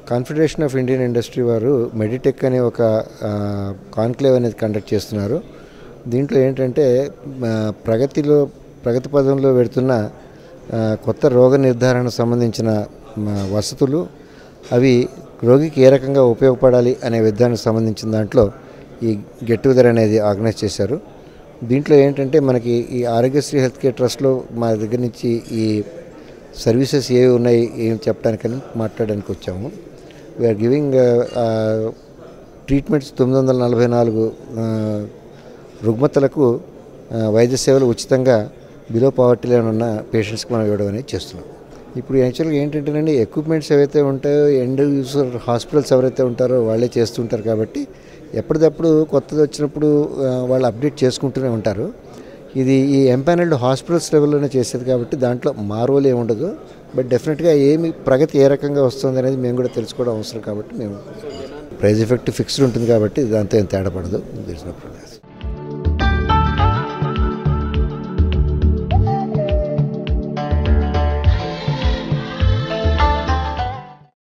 confederation of Indian Industry వారు Meditech అనే ఒక కాన్క్లేవ్ అనేది కండక్ట్ చేస్తున్నారు దీంట్లో ఏంటంటే ఆ, ప్రగతిలో ప్రగతి పదంలో పెడుతున్న ఆ, కొత్త రోగ నిర్ధారణ సంబంధించిన మ, వసతులు అవి రోగికి ఏ రకంగా ఉపయోగపడాలి అనే విధానానికి సంబంధించిన దాంట్లో ఈ గెట్ టుగెదర్ అనేది ఆర్గనైజ్ చేశారు దీంట్లో ఏంటంటే మనకి ఈ ఆరోగ్యశ్రీ హెల్త్ కేర్ ట్రస్ట్లో మా దగ్గర నుంచి ఈ సర్వీసెస్ ఏవి ఉన్నాయి ఏం చెప్పడానికని మాట్లాడడానికి వచ్చాము వీఆర్ గివింగ్ ట్రీట్మెంట్స్ తొమ్మిది వందల నలభై నాలుగు ఆ, రుగ్మతలకు ఆ, వైద్య సేవలు ఉచితంగా బిలో పావర్టీ లైన్ ఉన్న పేషెంట్స్కి మనం ఇవ్వడం అనేది చేస్తున్నాం ఇప్పుడు యాక్చువల్గా ఏంటంటేనండి ఎక్విప్మెంట్స్ ఏవైతే ఉంటాయో ఎండ్ యూజర్ హాస్పిటల్స్ ఎవరైతే ఉంటారో వాళ్ళే చేస్తుంటారు కాబట్టి ఎప్పటికప్పుడు కొత్తది వచ్చినప్పుడు ఆ, వాళ్ళు అప్డేట్ చేసుకుంటూనే ఉంటారు ఇది ఈ ఎంపానల్డ్ హాస్పిటల్స్ లెవెల్లోనే చేసేది కాబట్టి దాంట్లో మా రోల్ ఏమి ఉండదు బట్ డెఫినెట్గా ఏమి ప్రగతి ఏ రకంగా వస్తుంది అనేది మేము కూడా తెలుసుకోవడం అవసరం కాబట్టి మేము ప్రైజ్ ఎఫెక్ట్ ఫిక్స్డ్ ఉంటుంది కాబట్టి దాంతో ఏం తేడా పడదు తెలిసిన